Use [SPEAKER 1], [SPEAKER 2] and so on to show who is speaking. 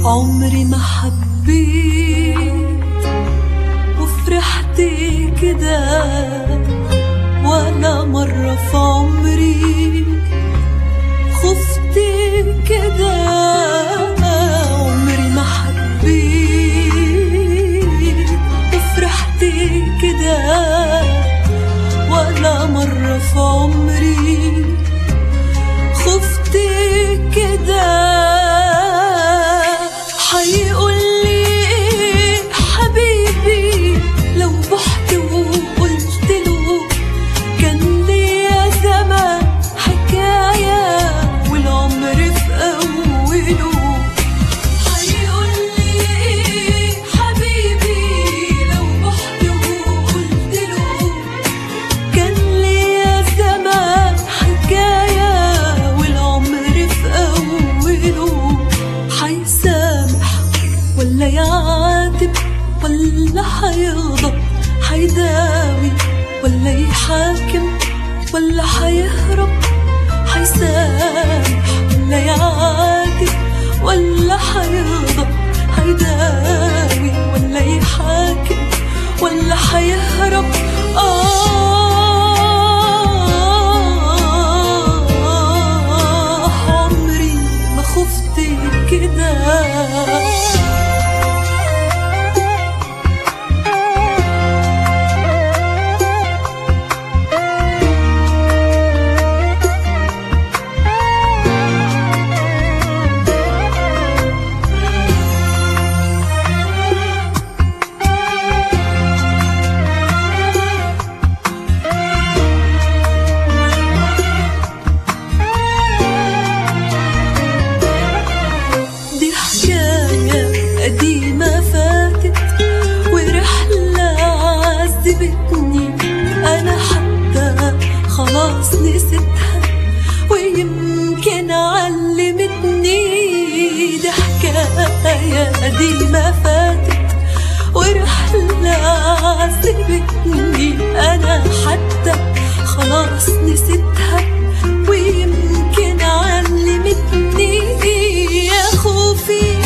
[SPEAKER 1] عمري ما حبيت وفرحت كده ولا مرة في عمري خفت كده عمري ما حبيت وفرحت كده ولا مرة في عمري خفت كده حيقول لي حبيبي لو بحت وقلت له كان ليا زمان حكاية والعمر في أوله حيقول لي حبيبي لو بحت وقلت له كان ليا زمان حكاية والعمر في أوله حيسامح ولا يعاتب ولا حيغضب حيداوي ولا يحاكم ولا حيهرب حيسامح ولا يعاتب ولا حيغضب حيداوي ولا يحاكم ولا حيهرب آه عمري ما خفت كده دي حكاية قديمة فاتت ورحلة عذبتني أنا حتى خلاص نسيتها ويمكن علمتني دي حكاية قديمة فاتت ورحلة عذبتني أنا حتى خلاص نسيتها ويمكن علمتني يا خوفي